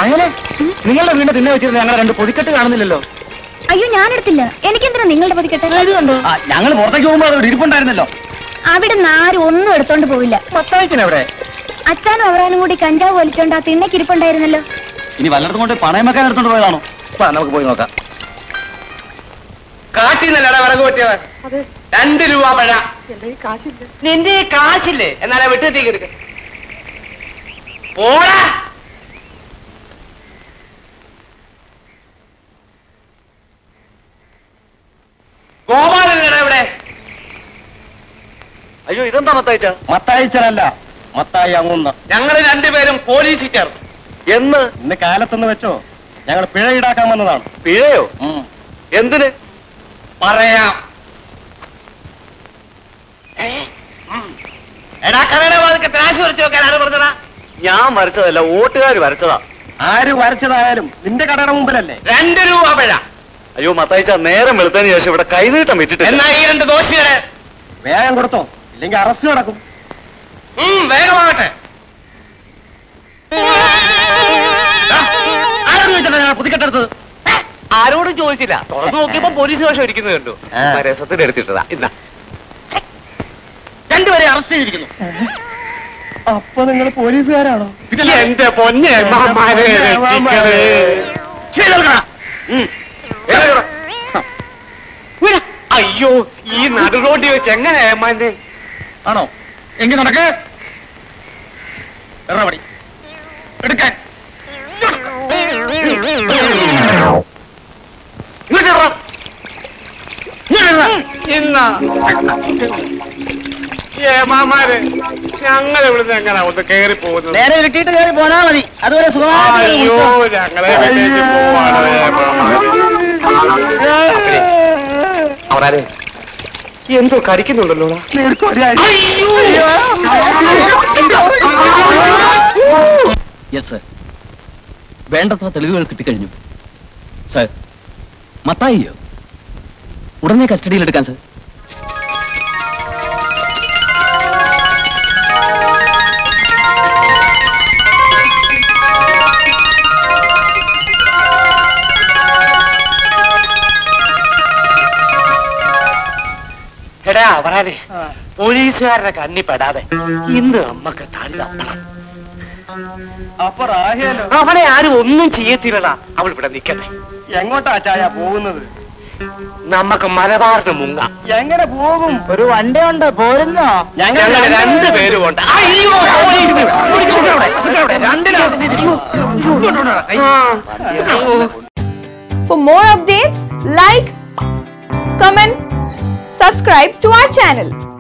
അങ്ങനെ നിങ്ങളുടെ വീട് തിന്നെ വെച്ചിരുന്ന ഞങ്ങൾ രണ്ട് പൊതിക്കെട്ട് കാണുന്നില്ലല്ലോ അയ്യോ ഞാനെടുത്തില്ല എനിക്കെന്തിനാ നിങ്ങളുടെ പതിക്കട്ടെ ഞങ്ങൾ പുറത്തേക്ക് പോകുമ്പോൾ അവിടെ ഇരിപ്പുണ്ടായിരുന്നല്ലോ അവിടെ നിന്ന് ആരും ഒന്നും എടുത്തോണ്ട് പോവില്ല മത്തായിച്ചനെവിടെ അച്ഛനും അവറാനും കൂടി കഞ്ചാവ് വലിച്ചോണ്ട് ആ തിണ്ണക്കിരിപ്പുണ്ടായിരുന്നല്ലോ ഇനി വല്ലയിടത്തും കൊണ്ട് പണയം വെക്കാൻ എടുത്തോണ്ട് പോയതാണോ വാ, നമുക്ക് പോയി നോക്കാം കാട്ടിന്നല്ലടാ വിറക് പറ്റിയത് രണ്ട് രൂപ പഴ നിന്റെ ഈ കാശില്ലേ എന്നാലേ വെട്ടിത്തേക്ക് എടുക്ക പോടാ ഗോപാലനടാ ഇവിടെ അയ്യോ ഇതെന്താ മത്തായിച്ച മത്തായിച്ചനല്ല മത്തായി അങ്ങുന്ന ഞങ്ങൾ രണ്ടുപേരും പോലീസിൽ ചേർന്നു എന്ന് ഇന്ന് കാലത്തെന്ന് വെച്ചോ ഞങ്ങൾ പിഴ ഈടാക്കാൻ വന്നതാണ് പിഴയോ എന്തിന് പറയാം ഏ? ഉം. എടാ കടയുടെ വാതിക്കെ ത്രാശ് വരച്ചു നോക്കാൻ ആര് പറഞ്ഞടാ ഞാൻ വരച്ചതല്ല വോട്ടുകാർ വരച്ചതാ ആര് വരച്ചതായാലും നിന്റെ കടയുടെ മുമ്പിലല്ലേ രണ്ട് രൂപ പിഴ അയ്യോ മത്തായിച്ച നേരം വെളുത്തതിന് ശേഷം ഇവിടെ കൈനീട്ടം വിറ്റിട്ട് എന്നാ ഈ രണ്ട് ദോഷികളെ വേഗം കൊടുത്തോ ഇല്ലെങ്കിൽ അറസ്റ്റ് നടക്കും ഉം, വേഗമാകട്ടെ ആരോട് ചോദിച്ചിട്ടാ ഞാൻ പുതിക്കെട്ടെടുത്തത് ആരോടും ചോദിച്ചില്ല തുറന്നു നോക്കിയപ്പോ പോലീസ് വേഷം ഇരിക്കുന്നത് കണ്ടു ആ. രസത്തിന് എടുത്തിട്ടതാ ഇന്നാ രണ്ടുപേരെ അറസ്റ്റ് ചെയ്തിരിക്കുന്നു അപ്പൊ നിങ്ങൾ പോലീസുകാരാണോ എന്റെ പൊന്നെ മാമാരെ രക്ഷിക്കണേ. ഉം. ഏതാ? ഉയ്യ, അയ്യോ ഈ നടുറോട്ടി വെച്ച് എങ്ങനെ ഏമാന്റെ ആണോ എങ്കിൽ നടക്ക് എറപടി എടുക്കാൻ ഇങ്ങോട്ടിടറാ. ഇന്നാ ഏമാമാര് ഞങ്ങൾ ഇവിടുന്ന് എങ്ങനെ ഒന്ന് കേറി പോകുന്നത് നേരെ കിട്ടിയിട്ട് കയറി പോന്നാ മതി അതുവരെ അയ്യോ ഞങ്ങളെ വീട്ടിലേക്ക് പോവാണ് ഏമാമാര് അവരാരെ എന്തോ കടിക്കുന്നുണ്ടല്ലോ യെസ് സർ വേണ്ടത്ര തെളിവുകൾ കിട്ടിക്കഴിഞ്ഞു സർ മത്തായിയോ ഉടനെ കസ്റ്റഡിയിൽ എടുക്കാൻ സർ എടാ അവരാനെ പോലീസുകാരുടെ കണ്ണി പെടാതെ ഇന്ന് നമ്മക്ക് താടി തപ്പണം അപ്പൊ റാഹിയല്ലോ അവനെ ആരും ഒന്നും ചെയ്യത്തില്ലടാ അവൾ ഇവിടെ നിക്കട്ടെ എങ്ങോട്ടാ ചായ പോകുന്നത് നമുക്ക് മലബാറിന് മുങ്ങാം എങ്ങനെ പോകും ഒരു വണ്ടി ഉണ്ട് പോരുന്നോ ഞങ്ങൾ രണ്ടുപേരും ഉണ്ട് അയ്യോ police For more updates, like, comment, subscribe to our channel.